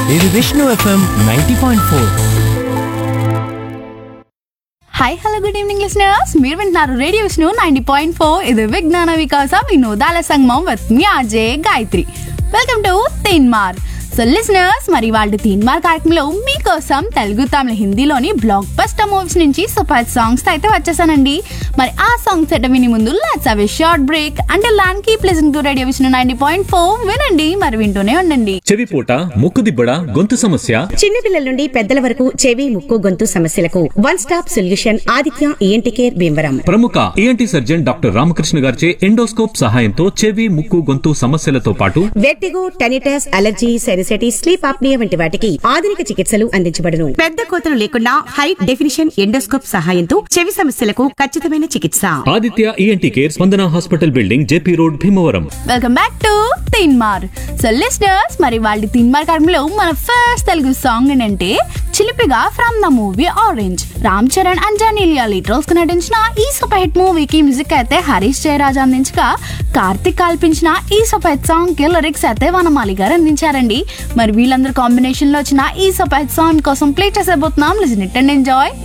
ఇది Vishnu FM ninety point four hi hello good evening listeners మీరు వింటున్నారు radio Vishnu ninety point four ఇది విజ్ఞాన వికాస వినోదాల సంగమం with me RJ Gayatri welcome to Teenmaar so listeners మరి వాళ్ళ తీన్మార్ కార్యక్రమంలో మీకోసం తెలుగు తమిళ హిందీలోని బ్లాక్ బస్టర్ మూవీస్ నుంచి సూపర్ సాంగ్స్ అయితే వచ్చేసానండి మరి ఆ సాంగ్స్ అయితే విని ముందు లెట్స్ అవి షార్ట్ బ్రేక్ అంటే and keep listen to radio Vishnu ninety point four వినండి మరి వింటూనే ఉండండి చెవిపూట ముక్కుదిబ్బడ గొంతు సమస్య చిన్నపిల్లల నుండి పెద్దల వరకు చెవి ముక్కు గొంతు సమస్యలకు one stop solution Aditya ENT care Bhimavaram ప్రముఖ ఈఎన్టీ సర్జన్ డాక్టర్ రామకృష్ణ గారిచే ఎండోస్కోప్ సహాయంతో చెవి ముక్కు గొంతు సమస్యలతో పాటు vertigo tinnitus allergy sinusitis sleep apnoea వంటి వాటికి ఆధునిక చికిత్సలు అందించబడును పెద్ద కోతలు లేకుండా హై డెఫినిషన్ ఎండోస్కోప్ సహాయంతో చెవి సమస్యలకు ఖచ్చితమైన చికిత్స Aditya ENT care Spandana hospital building JP road Bhimavaram welcome back to Teenmaar so listeners మరి వాళ్ళ తిన్మార్ కార్యంలో మన ఫస్ట్ తెలుగు సాంగ్ ఏంటంటే చిలిపిగా from the movie Orange Ram Charan and Genelia లీటర్స్ కు నటించిన ఈ సూపర్ హిట్ మూవీకి మ్యూజిక్ అయితే హరీష్ జయరాజ్ అందించగా కార్తిక్ కల్పించిన ఈ సూపర్ హిట్ సాంగ్ కి లిరిక్స్ అయితే వనమాలి గారు అందించారండి మరి వీళ్ళందరూ కాంబినేషన్ లో వచ్చిన ఈ సూపర్ హిట్ సాంగ్ కోసం ప్లే చేసేబోతున్నాం లిజన్ ఇట్ అండ్ ఎంజాయ్